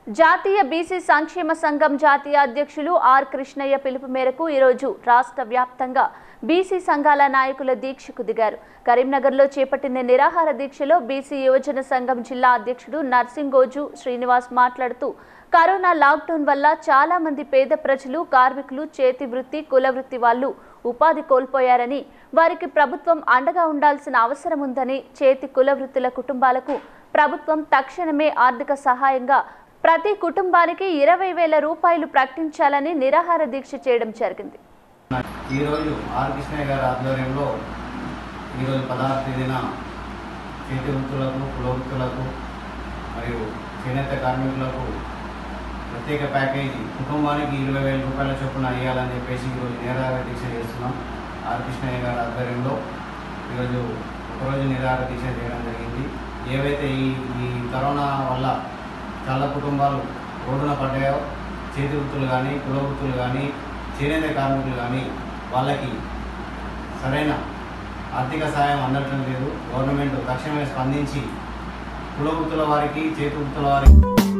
జాతీయ బీసీ సంక్షేమ సంఘం జాతీయ అధ్యక్షులు ఆర్ కృష్ణయ్య పిలుపు మేరకు ఈరోజు రాష్ట్ర వ్యాప్తంగా బీసీ సంఘాల నాయకుల దీక్షకు దిగారు కరీంనగర్లో చేపట్టిన నిరాహార దీక్షలో బీసీ యువజన సంఘం జిల్లా అధ్యక్షుడు నర్సింగోజు శ్రీనివాస్ మాట్లాడుతూ కరోనా లాక్డౌన్ వల్ల చాలా మంది పేద ప్రజలు కార్మికులు చేతి వృత్తి కుల వృత్తి వాళ్ళు ఉపాధి కోల్పోయారని వారికి ప్రభుత్వం అండగా ఉండాల్సిన అవసరం ఉందని చేతి కుల వృత్తుల కుటుంబాలకు ప్రభుత్వం తక్షణమే ఆర్థిక సహాయంగా ప్రతి కుటుంబానికి ఇరవై వేల రూపాయలు ప్రకటించాలని నిరాహార దీక్ష చేయడం జరిగింది ఈరోజు ఆర్ కృష్ణయ్య గారి ఆధ్వర్యంలో ఈరోజు పదహారు తేదీన చేతి వృత్తులకు కుల వృత్తులకు మరియు చేనేత కార్మికులకు ప్రత్యేక ప్యాకేజీ కుటుంబానికి ఇరవై వేల రూపాయల చొప్పున ఇవ్వాలని చెప్పేసి ఈరోజు నిరాహార దీక్ష చేస్తున్నాం ఆర్ కృష్ణయ్య గారి ఆధ్వర్యంలో ఈరోజు ఒకరోజు నిరాహార దీక్ష చేయడం జరిగింది ఏవైతే ఈ ఈ కరోనా వల్ల చాలా కుటుంబాలు రోడ్డున పడ్డాయో చేతి వృత్తులు కానీ కుల వృత్తులు కానీ చేనేత కార్మికులు కానీ వాళ్ళకి సరైన ఆర్థిక సహాయం అందటం లేదు గవర్నమెంట్ తక్షణమే స్పందించి కుల వృత్తుల వారికి చేతి వృత్తుల వారికి